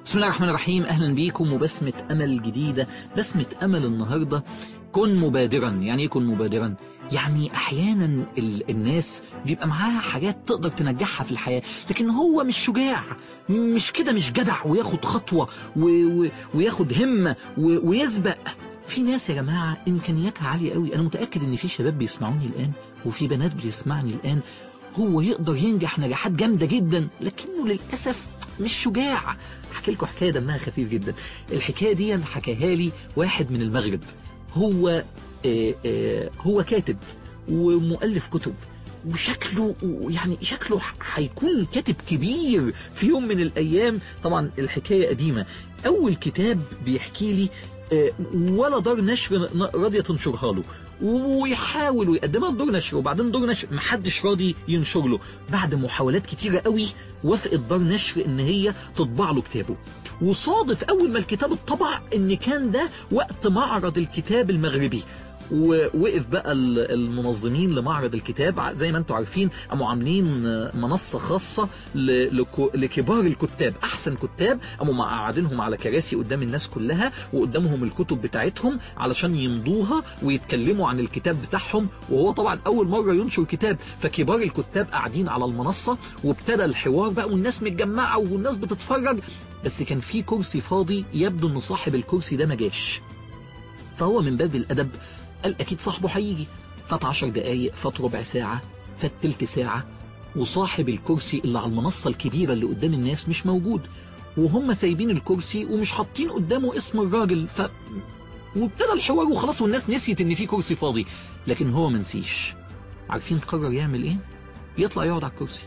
بسم الله الرحمن الرحيم أهلا بيكم وبسمة أمل جديدة بسمة أمل النهاردة كن مبادرا يعني ايه كن مبادرا يعني احيانا ال- الناس بيبقى معاها حاجات تقدر تنجحها في الحياة لكن هو مش شجاع مش كده مش جدع وياخد خطوة و و وياخد همة و ويسبق في ناس يا جماعة إمكانياتها عالية قوي أنا متأكد إن في شباب بيسمعوني الآن وفي بنات بيسمعني الآن هو يقدر ينجح نجاحات جامدة جدا لكنه للأسف مش شجاع احكي لكم حكايه دمها خفيف جدا الحكايه دي حكاها لي واحد من المغرب هو آه، آه، هو كاتب ومؤلف كتب وشكله يعني شكله ح- هيكون كاتب كبير في يوم من الايام طبعا الحكايه قديمه اول كتاب بيحكي لي آه، ولا دار نشر ن- راضيه تنشرها له ويحاول ويقدمها لدور نشر وبعدين دور نشر محدش راضي ينشر له بعد محاولات كتيره قوي وافقت دار نشر ان هي تطبع له كتابه وصادف اول ما الكتاب اتطبع ان كان ده وقت معرض الكتاب المغربي ووقف بقى ال- المنظمين لمعرض الكتاب ع- زي ما انتم عارفين قاموا عاملين آه، منصه خاصه ل- لكو- لكبار الكتاب احسن كتاب قاموا مقعدينهم على كراسي قدام الناس كلها وقدامهم الكتب بتاعتهم علشان يمضوها ويتكلموا عن الكتاب بتاعهم وهو طبعا اول مره ينشر كتاب فكبار الكتاب قاعدين على المنصه وابتدى الحوار بقى والناس متجمعه والناس بتتفرج بس كان في كرسي فاضي يبدو ان صاحب الكرسي ده ما جاش فهو من باب الادب قال اكيد صاحبه هيجي فات عشر دقايق فات ربع ساعه فات تلت ساعه وصاحب الكرسي اللي على المنصه الكبيره اللي قدام الناس مش موجود وهم سايبين الكرسي ومش حاطين قدامه اسم الراجل ف وابتدى الحوار وخلاص والناس نسيت ان في كرسي فاضي لكن هو منسيش عارفين قرر يعمل ايه يطلع يقعد على الكرسي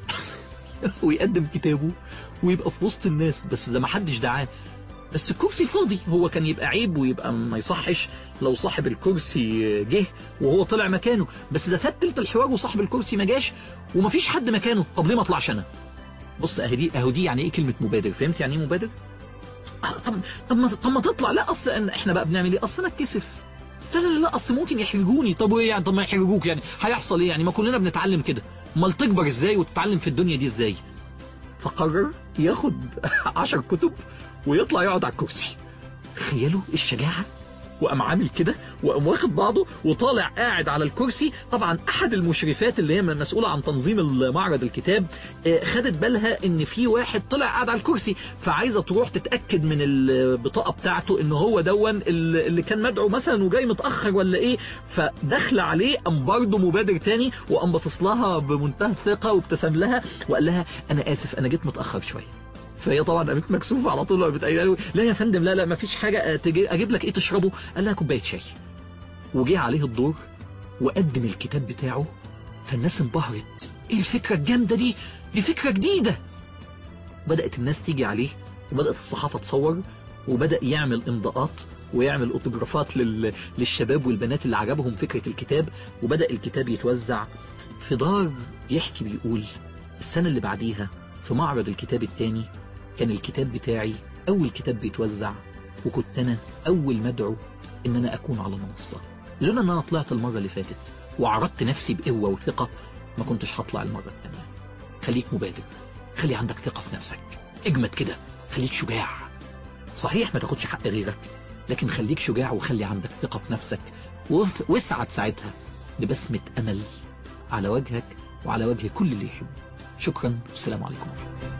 ويقدم كتابه ويبقى في وسط الناس بس ده ما حدش دعاه بس الكرسي فاضي هو كان يبقى عيب ويبقى ما يصحش لو صاحب الكرسي جه وهو طلع مكانه بس ده فات تلت الحوار وصاحب الكرسي ما جاش ومفيش حد مكانه طب ليه ما اطلعش انا بص اهي دي اهو دي يعني ايه كلمه مبادر فهمت يعني ايه مبادر آه، طب طب ما طب ما تطلع لا اصل إن احنا بقى بنعمل ايه اصل انا اتكسف لا لا لا اصل ممكن يحرجوني طب وايه يعني طب ما يحرجوك يعني هيحصل ايه يعني ما كلنا بنتعلم كده امال تكبر ازاي وتتعلم في الدنيا دي ازاي فقرر ياخد عشر كتب ويطلع يقعد على الكرسي تخيلوا الشجاعة وقام عامل كده وقام واخد بعضه وطالع قاعد على الكرسي طبعا احد المشرفات اللي هي مسؤوله عن تنظيم معرض الكتاب آه، خدت بالها ان في واحد طلع قاعد على الكرسي فعايزه تروح تتاكد من البطاقه بتاعته ان هو دون اللي اللي كان مدعو مثلا وجاي متاخر ولا ايه فدخل عليه قام برضه مبادر تاني وقام باصص لها بمنتهى الثقه وابتسم لها وقال لها انا اسف انا جيت متاخر شويه فهي طبعا قامت مكسوفه على طول وقامت قايله له لا يا فندم لا لا ما فيش حاجه آه، تجي اجيب لك ايه تشربه قال لها كوبايه شاي وجه عليه الدور وقدم الكتاب بتاعه فالناس انبهرت ايه الفكره الجامده دي دي فكره جديده بدات الناس تيجي عليه وبدات الصحافه تصور وبدا يعمل امضاءات ويعمل اوتوجرافات لل... للشباب والبنات اللي عجبهم فكره الكتاب وبدا الكتاب يتوزع في دار يحكي بيقول السنه اللي بعديها في معرض الكتاب التاني كان الكتاب بتاعي أول كتاب بيتوزع وكنت أنا أول مدعو إن أنا أكون على منصة لولا إن أنا طلعت المرة اللي فاتت وعرضت نفسي بقوة وثقة ما كنتش هطلع المرة التانية خليك مبادر خلي عندك ثقة في نفسك اجمد كده خليك شجاع صحيح ما تاخدش حق غيرك لكن خليك شجاع وخلي عندك ثقة في نفسك وف- واسعد ساعتها ببسمة أمل على وجهك وعلى وجه كل اللي يحب شكرا والسلام عليكم ورحمة الله